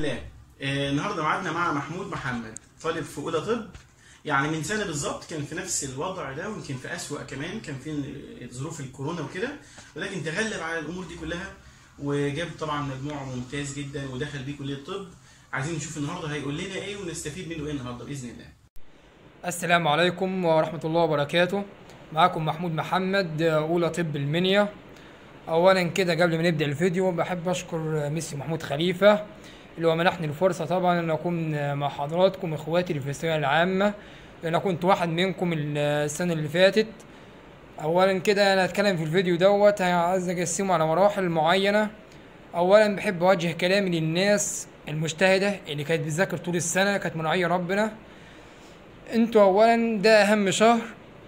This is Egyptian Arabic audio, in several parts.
الله آه، النهارده معادنا مع محمود محمد طالب في اولى طب يعني من سنه بالظبط كان في نفس الوضع ده ويمكن في اسوأ كمان كان في ظروف الكورونا وكده ولكن تغلب على الامور دي كلها وجاب طبعا مجموع ممتاز جدا ودخل بيه كليه الطب عايزين نشوف النهارده هيقول لنا ايه ونستفيد منه ايه النهارده باذن الله السلام عليكم ورحمة الله وبركاته معكم محمود محمد أولى طب المنيا أولا كده قبل ما نبدأ الفيديو بحب أشكر ميسي محمود خليفة اللي هو منحني الفرصة طبعا أن أكون مع حضراتكم إخواتي اللي في الثانوية العامة لأن أنا كنت واحد منكم السنة اللي فاتت أولا كده أنا أتكلم في الفيديو دوت عايز أقسمه على مراحل معينة أولا بحب أوجه كلامي للناس المجتهدة اللي كانت بتذاكر طول السنة كانت مراعية ربنا انتوا اولا ده اهم شهر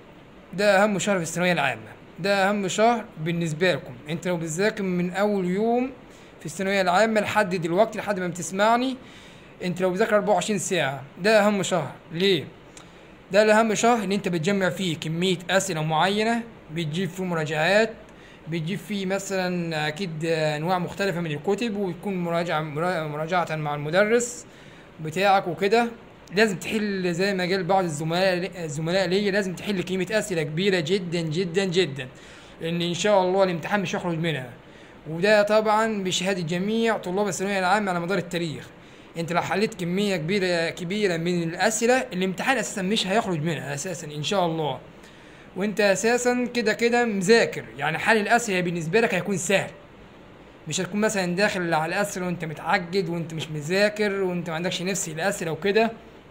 ده اهم شهر في الثانويه العامه ده اهم شهر بالنسبه لكم انت لو بتذاكر من اول يوم في الثانويه العامه لحد دلوقتي لحد ما بتسمعني انت لو بتذاكر 24 ساعه ده اهم شهر ليه ده الاهم شهر ان انت بتجمع فيه كميه اسئله معينه بتجيب فيه مراجعات بتجيب فيه مثلا اكيد انواع مختلفه من الكتب وتكون مراجعه مراجعه مع المدرس بتاعك وكده لازم تحل زي ما قال بعض الزملاء الزملاء ليا لازم تحل كميه اسئله كبيره جدا جدا جدا لان ان شاء الله الامتحان مش هيخرج منها وده طبعا بشهاده جميع طلاب الثانويه العامه على مدار التاريخ انت لو حليت كميه كبيره كبيره من الاسئله الامتحان اساسا مش هيخرج منها اساسا ان شاء الله وانت اساسا كده كده مذاكر يعني حل الاسئله بالنسبه لك هيكون سهل مش هتكون مثلا داخل على الاسئله وانت متعجد وانت مش مذاكر وانت ما عندكش نفس الاسئله وكده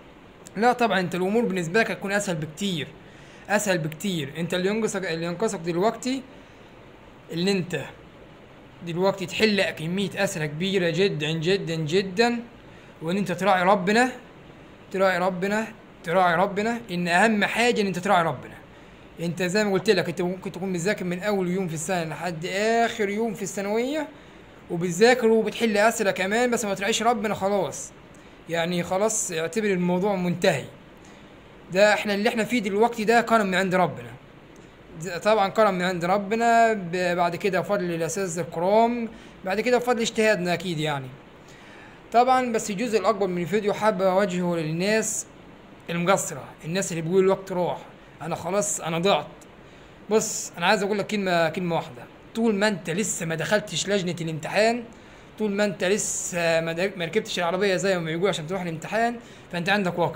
لا طبعا انت الامور بالنسبه لك هتكون اسهل بكتير اسهل بكتير انت اللي ينقصك اللي ينقصك دلوقتي اللي انت دلوقتي تحل كميه اسئله كبيره جدا جدا جدا وان انت تراعي ربنا تراعي ربنا تراعي ربنا ان اهم حاجه ان انت تراعي ربنا انت زي ما قلت لك انت ممكن تكون مذاكر من اول يوم في السنه لحد اخر يوم في الثانويه وبتذاكر وبتحل اسئله كمان بس ما تراعيش ربنا خلاص يعني خلاص اعتبر الموضوع منتهي ده احنا اللي احنا فيه دلوقتي ده كرم من عند ربنا طبعا كرم من عند ربنا بعد كده بفضل الاساتذه الكرام بعد كده بفضل اجتهادنا اكيد يعني طبعا بس الجزء الاكبر من الفيديو حابب اوجهه للناس المقصره الناس اللي بيقولوا الوقت راح انا خلاص انا ضعت بص انا عايز اقول لك كلمه كلمه واحده طول ما انت لسه ما دخلتش لجنه الامتحان طول ما انت لسه ما ركبتش العربيه زي ما بيقولوا عشان تروح الامتحان فانت عندك وقت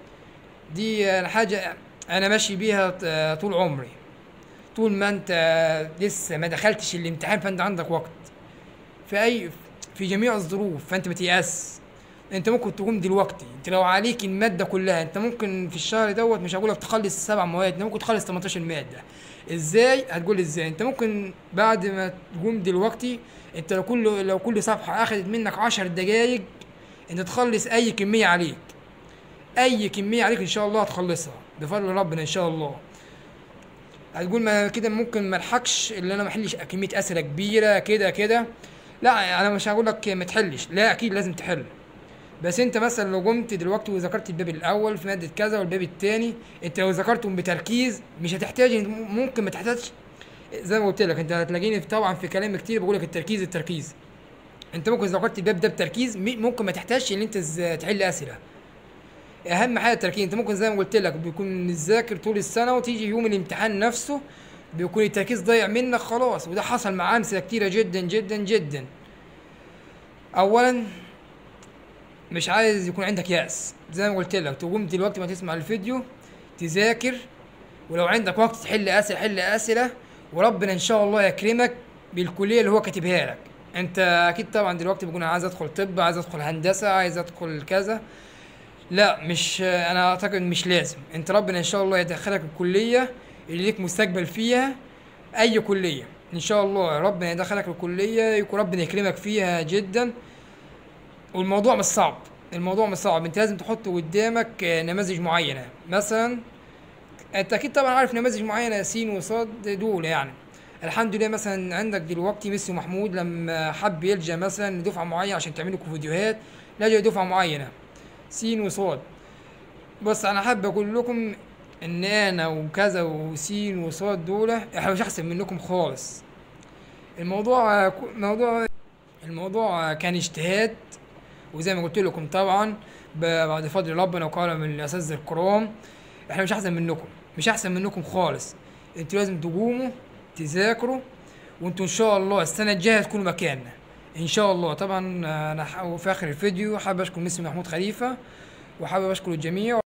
دي الحاجه انا ماشي بيها طول عمري طول ما انت لسه ما دخلتش الامتحان فانت عندك وقت في اي في جميع الظروف فانت ما تيأس انت ممكن تقوم دلوقتي انت لو عليك الماده كلها انت ممكن في الشهر دوت مش هقول لك تخلص سبع مواد انت ممكن تخلص 18 ماده ازاي هتقول ازاي انت ممكن بعد ما تقوم دلوقتي انت لو كل لو كل صفحه اخذت منك 10 دقايق انت تخلص اي كميه عليك اي كميه عليك ان شاء الله هتخلصها بفضل ربنا ان شاء الله هتقول ما كده ممكن ما الحقش اللي انا ما احلش كميه اسئله كبيره كده كده لا انا مش هقول لك ما تحلش لا اكيد لازم تحل بس انت مثلا لو قمت دلوقتي وذكرت الباب الاول في ماده كذا والباب الثاني انت لو ذكرتهم بتركيز مش هتحتاج ممكن ما تحتاجش زي ما قلت لك انت هتلاقيني طبعا في كلام كتير بقول لك التركيز التركيز انت ممكن اذا ذكرت الباب ده بتركيز ممكن ما تحتاجش ان انت تحل اسئله اهم حاجه التركيز انت ممكن زي ما قلت لك بيكون مذاكر طول السنه وتيجي يوم الامتحان نفسه بيكون التركيز ضايع منك خلاص وده حصل مع امثله كتيره جدا جدا جدا اولا مش عايز يكون عندك يأس زي ما قلت لك تقوم دلوقتي ما تسمع الفيديو تذاكر ولو عندك وقت تحل اسئله حل اسئله وربنا ان شاء الله يكرمك بالكليه اللي هو كاتبها لك انت اكيد طبعا دلوقتي بكون عايز ادخل طب عايز ادخل هندسه عايز ادخل كذا لا مش انا اعتقد مش لازم انت ربنا ان شاء الله يدخلك الكليه اللي ليك مستقبل فيها اي كليه ان شاء الله ربنا يدخلك الكليه يكون ربنا يكرمك فيها جدا والموضوع مش صعب الموضوع مش صعب انت لازم تحط قدامك نماذج معينه مثلا انت اكيد طبعا عارف نماذج معينه س وصاد دول يعني الحمد لله مثلا عندك دلوقتي ميسي محمود لما حب يلجا مثلا لدفعه معينه عشان تعمل لكم فيديوهات لجا دفعه معينه س وصاد بس انا حابب اقول لكم ان انا وكذا وسين وصاد دول احنا مش احسن منكم خالص الموضوع موضوع الموضوع كان اجتهاد وزي ما قلت لكم طبعا ب- بعد فضل ربنا وكرم من الاساتذه الكرام احنا مش احسن منكم مش احسن منكم خالص انتوا لازم تقوموا تذاكروا وانتوا ان شاء الله السنه الجايه تكونوا مكاننا ان شاء الله طبعا انا ح- في اخر الفيديو حابب اشكر ميسي محمود خليفه وحابب اشكر الجميع